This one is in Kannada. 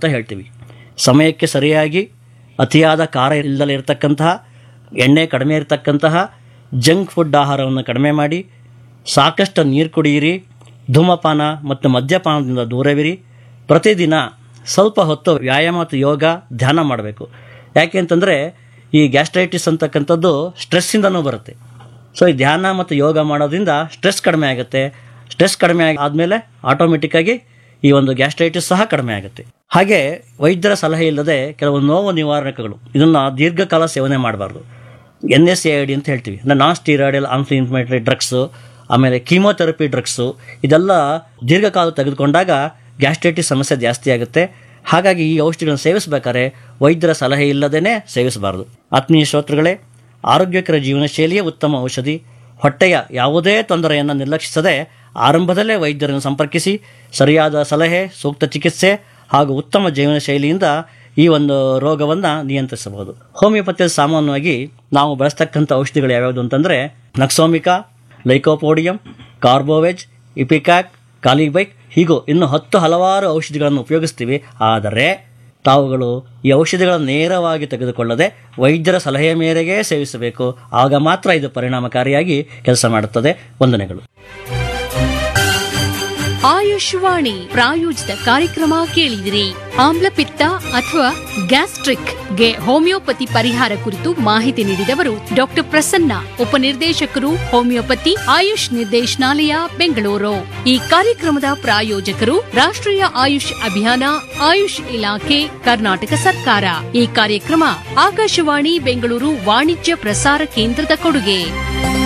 ಅಂತ ಹೇಳ್ತೀವಿ ಸಮಯಕ್ಕೆ ಸರಿಯಾಗಿ ಅತಿಯಾದ ಖಾರ ಇಲ್ಲದೆ ಇರತಕ್ಕಂತಹ ಎಣ್ಣೆ ಕಡಿಮೆ ಇರತಕ್ಕಂತಹ ಜಂಕ್ ಫುಡ್ ಆಹಾರವನ್ನು ಕಡಿಮೆ ಮಾಡಿ ಸಾಕಷ್ಟು ನೀರು ಕುಡಿಯಿರಿ ಧೂಮಪಾನ ಮತ್ತು ಮದ್ಯಪಾನದಿಂದ ದೂರವಿರಿ ಪ್ರತಿದಿನ ಸ್ವಲ್ಪ ಹೊತ್ತು ವ್ಯಾಯಾಮ ಮತ್ತು ಯೋಗ ಧ್ಯಾನ ಮಾಡಬೇಕು ಯಾಕೆ ಅಂತಂದರೆ ಈ ಗ್ಯಾಸ್ಟ್ರೈಟಿಸ್ ಅಂತಕ್ಕಂಥದ್ದು ಸ್ಟ್ರೆಸ್ಸಿಂದನೂ ಬರುತ್ತೆ ಸೊ ಈ ಧ್ಯಾನ ಮತ್ತು ಯೋಗ ಮಾಡೋದ್ರಿಂದ ಸ್ಟ್ರೆಸ್ ಕಡಿಮೆ ಆಗುತ್ತೆ ಸ್ಟ್ರೆಸ್ ಕಡಿಮೆ ಆದಮೇಲೆ ಆಟೋಮೆಟಿಕ್ಕಾಗಿ ಈ ಒಂದು ಗ್ಯಾಸ್ಟ್ರೈಟಿಸ್ ಸಹ ಕಡಿಮೆ ಆಗುತ್ತೆ ಹಾಗೆ ವೈದ್ಯರ ಸಲಹೆ ಇಲ್ಲದೆ ಕೆಲವು ನೋವು ನಿವಾರಕಗಳು ಇದನ್ನು ದೀರ್ಘಕಾಲ ಸೇವನೆ ಮಾಡಬಾರ್ದು N S A I D ಅಂತ ಹೇಳ್ತೀವಿ ಅಂದರೆ ನಾನ್ ಸ್ಟೀರಾಯ್ಡಲ್ ಆನ್ಫ್ಲಿ ಇನ್ಫ್ಲಮೇಟರಿ ಡ್ರಗ್ಸು ಆಮೇಲೆ ಕೀಮೋಥೆರಪಿ ಡ್ರಗ್ಸು ಇದೆಲ್ಲ ದೀರ್ಘಕಾಲ ತೆಗೆದುಕೊಂಡಾಗ ಗ್ಯಾಸ್ಟ್ರೈಟಿಸ್ ಸಮಸ್ಯೆ ಜಾಸ್ತಿ ಆಗುತ್ತೆ ಹಾಗಾಗಿ ಈ ಔಷಧಿಗಳನ್ನು ಸೇವಿಸಬೇಕಾದ್ರೆ ವೈದ್ಯರ ಸಲಹೆ ಇಲ್ಲದೇ ಸೇವಿಸಬಾರದು ಆತ್ಮೀಯ ಶ್ರೋತೃಗಳೇ ಆರೋಗ್ಯಕರ ಜೀವನ ಶೈಲಿಯೇ ಉತ್ತಮ ಔಷಧಿ ಹೊಟ್ಟೆಯ ಯಾವುದೇ ತೊಂದರೆಯನ್ನು ನಿರ್ಲಕ್ಷಿಸದೆ ಆರಂಭದಲ್ಲೇ ವೈದ್ಯರನ್ನು ಸಂಪರ್ಕಿಸಿ ಸರಿಯಾದ ಸಲಹೆ ಸೂಕ್ತ ಚಿಕಿತ್ಸೆ ಹಾಗೂ ಉತ್ತಮ ಜೀವನ ಶೈಲಿಯಿಂದ ಈ ಒಂದು ರೋಗವನ್ನು ನಿಯಂತ್ರಿಸಬಹುದು ಹೋಮಿಯೋಪತಿಯಲ್ಲಿ ಸಾಮಾನ್ಯವಾಗಿ ನಾವು ಬಳಸ್ತಕ್ಕಂಥ ಔಷಧಿಗಳು ಯಾವ್ಯಾವುದು ಅಂತಂದರೆ ನಕ್ಸೋಮಿಕಾ ಲೈಕೋಪೋಡಿಯಂ ಕಾರ್ಬೋವೆಜ್ ಇಪಿಕ್ಯಾಕ್ ಕಾಲಿಬೈಕ್ ಹೀಗೂ ಇನ್ನು ಹತ್ತು ಹಲವಾರು ಔಷಧಿಗಳನ್ನು ಉಪಯೋಗಿಸ್ತೀವಿ ಆದರೆ ತಾವುಗಳು ಈ ಔಷಧಿಗಳನ್ನು ನೇರವಾಗಿ ತೆಗೆದುಕೊಳ್ಳದೆ ವೈದ್ಯರ ಸಲಹೆಯ ಮೇರೆಗೆ ಸೇವಿಸಬೇಕು ಆಗ ಮಾತ್ರ ಇದು ಪರಿಣಾಮಕಾರಿಯಾಗಿ ಕೆಲಸ ಮಾಡುತ್ತದೆ ವಂದನೆಗಳು ಆಯುಷ್ವಾಣಿ ಪ್ರಾಯೋಜಿತ ಕಾರ್ಯಕ್ರಮ ಕೇಳಿದಿರಿ ಆಮ್ಲಪಿತ್ತ ಅಥವಾ ಗ್ಯಾಸ್ಟ್ರಿಕ್ ಗೆ ಹೋಮಿಯೋಪತಿ ಪರಿಹಾರ ಕುರಿತು ಮಾಹಿತಿ ನೀಡಿದವರು ಡಾಕ್ಟರ್ ಪ್ರಸನ್ನ ಉಪನಿರ್ದೇಶಕರು ಹೋಮಿಯೋಪತಿ ಆಯುಷ್ ನಿರ್ದೇಶನಾಲಯ ಬೆಂಗಳೂರು ಈ ಕಾರ್ಯಕ್ರಮದ ಪ್ರಾಯೋಜಕರು ರಾಷ್ಟ್ರೀಯ ಆಯುಷ್ ಅಭಿಯಾನ ಆಯುಷ್ ಇಲಾಖೆ ಕರ್ನಾಟಕ ಸರ್ಕಾರ ಈ ಕಾರ್ಯಕ್ರಮ ಆಕಾಶವಾಣಿ ಬೆಂಗಳೂರು ವಾಣಿಜ್ಯ ಪ್ರಸಾರ ಕೇಂದ್ರದ ಕೊಡುಗೆ